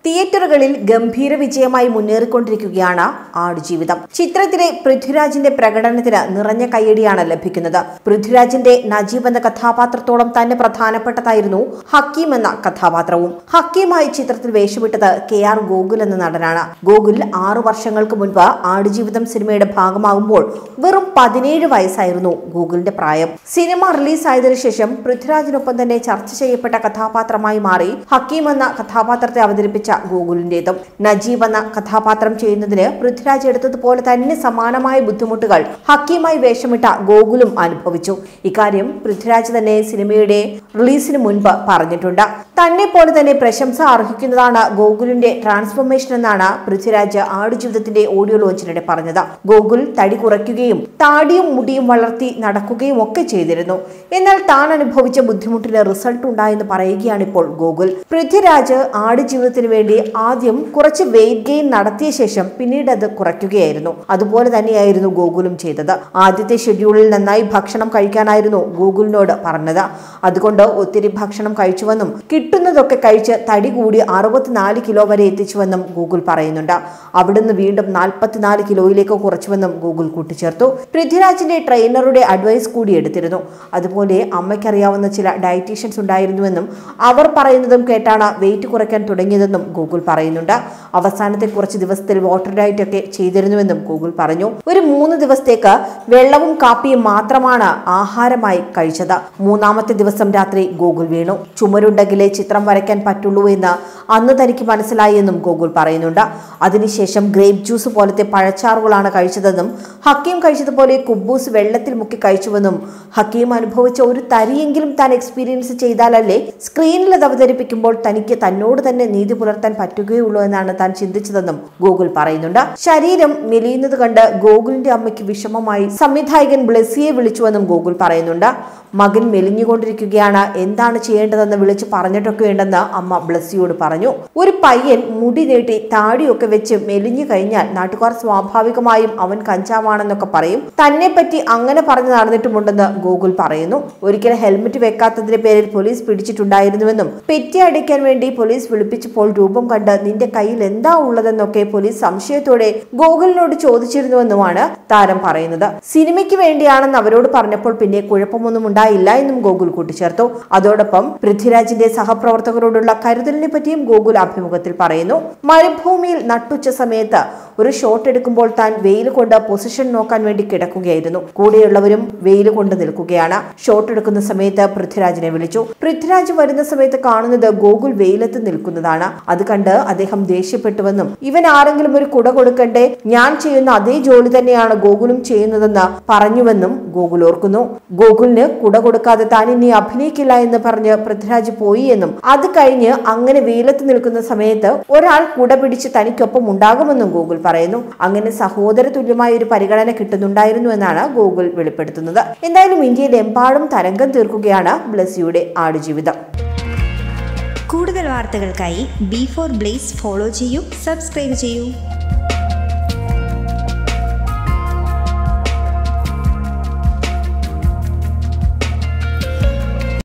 തിയേറ്ററുകളിൽ ഗംഭീര വിജയമായി മുന്നേറിക്കൊണ്ടിരിക്കുകയാണ് ആടുജീവിതം ചിത്രത്തിലെ പൃഥ്വിരാജിന്റെ പ്രകടനത്തിന് നിറഞ്ഞ കയ്യടിയാണ് ലഭിക്കുന്നത് പൃഥ്വിരാജിന്റെ നജീബ് എന്ന കഥാപാത്രത്തോളം തന്നെ പ്രധാനപ്പെട്ടതായിരുന്നു ഹക്കീം എന്ന കഥാപാത്രവും ഹക്കീമായി ചിത്രത്തിൽ വേഷമിട്ടത് കെ ആർ ഗോകുൽ എന്ന നടനാണ് ഗോകുൽ ആറു വർഷങ്ങൾക്ക് മുൻപ് ആടുജീവിതം സിനിമയുടെ ഭാഗമാകുമ്പോൾ വെറും പതിനേഴ് വയസ്സായിരുന്നു ഗൂഗിളിന്റെ പ്രായം സിനിമ റിലീസായതിനു ശേഷം പൃഥ്വിരാജിനൊപ്പം തന്നെ ചർച്ച ചെയ്യപ്പെട്ട കഥാപാത്രമായി മാറി ഹക്കീം എന്ന കഥാപാത്രത്തെ അവതരിപ്പിച്ച ഗോകുലിന്റേതും നജീബ് എന്ന കഥാപാത്രം ചെയ്യുന്നതിന് പൃഥ്വിരാജ് എടുത്തതുപോലെ തന്നെ സമാനമായ ബുദ്ധിമുട്ടുകൾ ഹക്കീമായി വേഷമിട്ട ഗോകുലും അനുഭവിച്ചു ഇക്കാര്യം പൃഥ്വിരാജ് തന്നെ സിനിമയുടെ റിലീസിന് മുൻപ് പറഞ്ഞിട്ടുണ്ട് തന്നെ പോലെ തന്നെ പ്രശംസ അർഹിക്കുന്നതാണ് ഗോകുലിന്റെ ട്രാൻസ്ഫോർമേഷൻ എന്നാണ് പൃഥ്വിരാജ് ആടുജീവിതത്തിന്റെ ഓഡിയോ ലോഞ്ചിനിടെ പറഞ്ഞത് ഗോകുൽ തടി കുറയ്ക്കുകയും താടിയും മുടിയും വളർത്തി നടക്കുകയും ഒക്കെ ചെയ്തിരുന്നു എന്നാൽ താൻ അനുഭവിച്ച ബുദ്ധിമുട്ടിന് റിസൾട്ട് ഉണ്ടായെന്ന് പറയുകയാണ് ഇപ്പോൾ ഗോകുൽ പൃഥ്വിരാജ് ആടുജീവിതത്തിന് വേണ്ടി ആദ്യം കുറച്ച് വെയിറ്റ് ഗെയിൻ നടത്തിയ ശേഷം പിന്നീട് അത് കുറയ്ക്കുകയായിരുന്നു അതുപോലെ തന്നെയായിരുന്നു ഗോകുലും ചെയ്തത് ആദ്യത്തെ ഷെഡ്യൂളിൽ നന്നായി ഭക്ഷണം കഴിക്കാനായിരുന്നു ഗൂഗിളിനോട് പറഞ്ഞത് അതുകൊണ്ട് ഒത്തിരി ഭക്ഷണം കഴിച്ചുവെന്നും കിട്ടുന്നതൊക്കെ കഴിച്ച് തടി കൂടി അറുപത്തിനാല് കിലോ വരെ എത്തിച്ചുവെന്നും ഗൂഗിൾ പറയുന്നുണ്ട് അവിടുന്ന് വീണ്ടും നാൽപ്പത്തിനാല് കിലോയിലേക്ക് കുറച്ചുവെന്നും ഗൂഗിൾ കൂട്ടിച്ചേർത്തു പൃഥ്വിരാജിന്റെ ട്രെയിനറുടെ അഡ്വൈസ് കൂടി എടുത്തിരുന്നു അതുപോലെ അമ്മയ്ക്കറിയാവുന്ന ചില ഡയറ്റീഷ്യൻസ് ഉണ്ടായിരുന്നുവെന്നും അവർ പറയുന്നതും കേട്ടാണ് വെയിറ്റ് കുറയ്ക്കാൻ തുടങ്ങിയതെന്നും ഗൂഗിൾ പറയുന്നുണ്ട് അവസാനത്തെ കുറച്ച് ദിവസത്തിൽ വാട്ടർ ഡയറ്റ് ഒക്കെ ചെയ്തിരുന്നുവെന്നും ഗൂഗിൾ പറഞ്ഞു ഒരു മൂന്ന് ദിവസത്തേക്ക് വെള്ളവും കാപ്പിയും മാത്രമാണ് ആഹാരമായി കഴിച്ചത് മൂന്നാമത്തെ ദിവസം രാത്രി ഗൂഗിൾ വീണു ചുമരുണ്ടെങ്കിലേ ചിത്രം വരയ്ക്കാൻ പറ്റുള്ളൂ എന്ന് അന്ന് തനിക്ക് മനസ്സിലായി എന്നും ഗൂഗിൾ പറയുന്നുണ്ട് അതിനുശേഷം ഗ്രേപ്പ് ജ്യൂസ് പോലത്തെ പഴച്ചാറുകളാണ് കഴിച്ചതെന്നും ഹക്കീം കഴിച്ചതുപോലെ കുബൂസ് വെള്ളത്തിൽ മുക്കി കഴിച്ചുവെന്നും ഹക്കീം അനുഭവിച്ച ഒരു തരിയെങ്കിലും താൻ എക്സ്പീരിയൻസ് ചെയ്താലല്ലേ സ്ക്രീനിൽ അത് അവതരിപ്പിക്കുമ്പോൾ തനിക്ക് തന്നോട് തന്നെ നീതി പുലർത്താൻ പറ്റുകയുള്ളൂ എന്നാണ് താൻ ചിന്തിച്ചതെന്നും ഗൂഗിൾ പറയുന്നുണ്ട് ശരീരം മെലിയുന്നത് കണ്ട് ഗോകുലിന്റെ അമ്മയ്ക്ക് വിഷമമായി സംവിധായകൻ ബ്ലെസിയെ വിളിച്ചുവെന്നും ഗൂഗിൾ പറയുന്നുണ്ട് മകൻ മെലിഞ്ഞുകൊണ്ടിരിക്കുകയാണ് എന്താണ് ചെയ്യേണ്ടതെന്ന് വിളിച്ച് പറഞ്ഞിട്ടൊക്കെ ഉണ്ടെന്ന് അമ്മ ബ്ലസ്സിയോട് പറഞ്ഞു ഒരു പയ്യൻ മുടി നീട്ടി താടിയൊക്കെ വെച്ച് മെലിഞ്ഞു കഴിഞ്ഞാൽ നാട്ടുകാർ സ്വാഭാവികമായും അവൻ കഞ്ചാവാണെന്നൊക്കെ പറയും തന്നെ പറ്റി അങ്ങനെ പറഞ്ഞു നടന്നിട്ടുമുണ്ടെന്ന് ഗൂഗിൾ പറയുന്നു ഒരിക്കൽ ഹെൽമറ്റ് വെക്കാത്തതിന്റെ പേരിൽ പോലീസ് പിടിച്ചിട്ടുണ്ടായിരുന്നുവെന്നും പെറ്റി അടിക്കാൻ വേണ്ടി പോലീസ് വിളിപ്പിച്ചപ്പോൾ രൂപം കണ്ട് നിന്റെ കയ്യിൽ എന്താ ഉള്ളതെന്നൊക്കെ പോലീസ് സംശയത്തോടെ ഗൂഗിളിനോട് ചോദിച്ചിരുന്നുവെന്നുമാണ് താരം പറയുന്നത് സിനിമയ്ക്ക് വേണ്ടിയാണെന്ന് അവരോട് പറഞ്ഞപ്പോൾ പിന്നെ കുഴപ്പമൊന്നും ഉണ്ടായില്ല എന്നും ഗോകുൽ കൂട്ടിച്ചേർത്തു അതോടൊപ്പം പൃഥ്വിരാജിന്റെ സഹപ്രവർത്തകരോടുള്ള കരുതലിനെ പറ്റിയും ഗോകുൽ അഭിമുഖത്തിൽ പറയുന്നു മരുഭൂമിയിൽ നട്ടുച്ച സമയത്ത് ഒരു ഷോട്ട് എടുക്കുമ്പോൾ താൻ വെയിൽ കൊണ്ട് പൊസിഷൻ നോക്കാൻ വേണ്ടി കിടക്കുകയായിരുന്നു കൂടെയുള്ളവരും വെയിൽ കൊണ്ട് നിൽക്കുകയാണ് ഷോട്ട് എടുക്കുന്ന സമയത്ത് പൃഥ്വിരാജിനെ വിളിച്ചു പൃഥ്വിരാജ് വരുന്ന സമയത്ത് കാണുന്നത് ഗോകുൽ വെയിലത്ത് നിൽക്കുന്നതാണ് അത് കണ്ട് അദ്ദേഹം ദേഷ്യപ്പെട്ടുവെന്നും ഇവൻ ആരെങ്കിലും ഒരു കുട കൊടുക്കണ്ടേ ഞാൻ ചെയ്യുന്ന അതേ ജോലി തന്നെയാണ് ഗോകുലും ചെയ്യുന്നതെന്ന് പറഞ്ഞുവെന്നും ഗോകുൽ ഓർക്കുന്നു ഗോകുലിന് കുട കൊടുക്കാതെ താൻ ഇനി അഭിനയിക്കില്ല എന്ന് പറഞ്ഞ് പൃഥ്വിരാജ് പോയി എന്നും അത് കഴിഞ്ഞ് അങ്ങനെ വെയിലത്ത് നിൽക്കുന്ന സമയത്ത് ഒരാൾ കുട പിടിച്ച് തനിക്കൊപ്പം ഉണ്ടാകുമെന്നും ഗൂഗിൾ പറയുന്നു അങ്ങനെ സഹോദര തുല്യമായ ഒരു പരിഗണന കിട്ടുന്നുണ്ടായിരുന്നു എന്നാണ് ഗൂഗിൾ വെളിപ്പെടുത്തുന്നത് എന്തായാലും ഇന്ത്യയിൽ എമ്പാടും തരംഗം തീർക്കുകയാണ് ബ്ലസ്സിയുടെ ആടുജീവിതം കൂടുതൽ വാർത്തകൾക്കായി ബി ഫോർ ബ്ലേസ് ഫോളോ ചെയ്യൂ സബ്സ്ക്രൈബ് ചെയ്യൂ